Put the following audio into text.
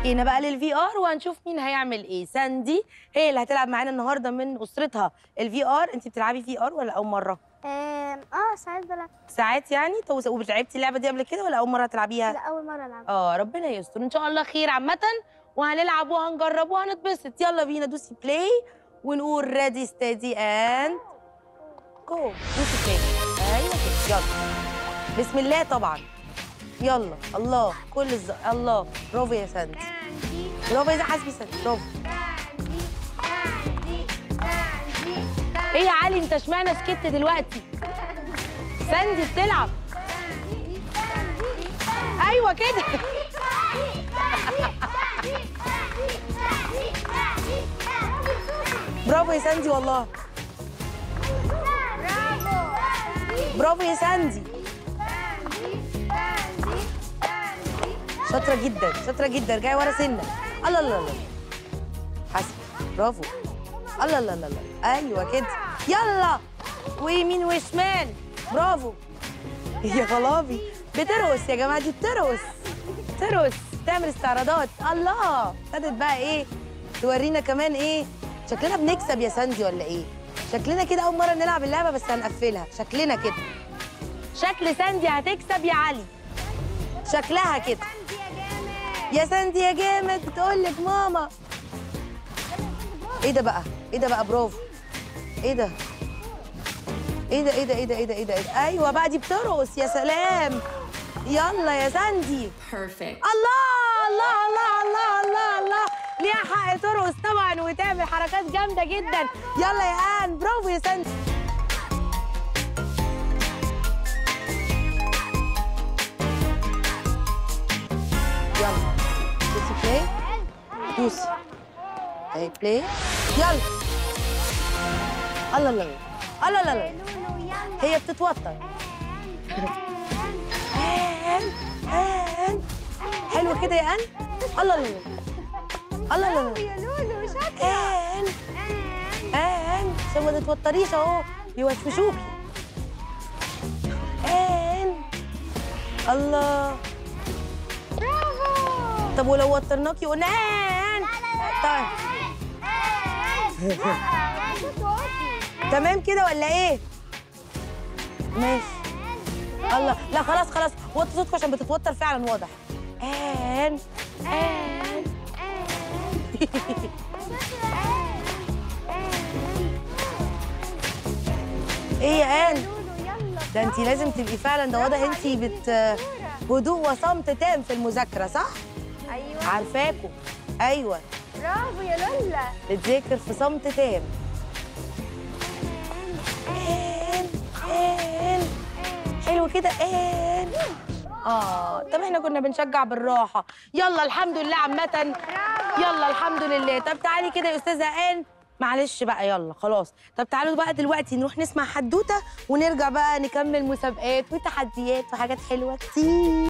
جينا بقى للفي ار وهنشوف مين هيعمل ايه ساندي هي اللي هتلعب معانا النهارده من اسرتها الفي ار انت بتلعبي في ار ولا اول مره آم، اه ساعات بلعب ساعات يعني طب ولعبتي اللعبه دي قبل كده ولا اول مره تلعبيها لا اول مره العب اه ربنا يستر ان شاء الله خير عامه وهنلعب وهنجرب وهنتبسط يلا بينا دوسي بلاي ونقول ريدي ستيدي اند جو دوسي بلاي ايوه كده يلا بسم الله طبعا يلا الله كل الز... الله برافو يا ساندي برافو يا حسبي ساندي برافو ايه يا علي انت اشمعنى سكت دلوقتي ساندي بتلعب ايوه كده برافو يا ساندي والله برافو يا ساندي شاطره جدا شاطره جدا جايه ورا سنه الله الله الله حسن برافو الله الله الله الله ايوه كده يلا ويمين وشمال برافو يا خلابي بترقص يا جماعه دي بترقص ترقص تعمل استعراضات الله ابتدت بقى ايه تورينا كمان ايه شكلنا بنكسب يا ساندي ولا ايه شكلنا كده اول مره نلعب اللعبه بس هنقفلها شكلنا كده شكل ساندي هتكسب يا علي شكلها كده يا ساندي يا جامد بتقول لك ماما ايه ده بقى ايه ده بقى برافو ايه ده ايه ده ايه ده ايه ده ايه ده ايه ده, إيه ده؟ ايوه بقى دي بترقص يا سلام يلا يا ساندي Perfect. الله الله الله الله الله الله ليها حق ترقص طبعا وتعمل حركات جامده جدا يلا يا ان برافو يا ساندي يلا دوسي بلاي دوسي اهي بلاي يلا الله الله الله الله الله الله هي بتتوتر ان ان حلو كده يا ان الله الله الله الله الله يا لولو شاطره ان ان عشان ما تتوتريش اهو بيوشوشوكي ان الله برافو طب ولو وترناكي قلنا ان طيب تمام كده ولا ايه ماشي الله لا خلاص خلاص وطي صوتكم عشان بتتوتر فعلا واضح ان ان ايه يا ان ده انت لازم تبقي فعلا ده واضح انت بت هدوء وصمت تام في المذاكره صح ايوه عارفاكوا ايوه برافو يا لولا بتذاكر في صمت تام ان ان حلو كده ان اه طب احنا كنا بنشجع بالراحه يلا الحمد لله عامه يلا الحمد لله طب تعالي كده يا استاذه ان معلش بقى يلا خلاص طب تعالوا بقى دلوقتي نروح نسمع حدوته ونرجع بقى نكمل مسابقات وتحديات وحاجات حلوه كتير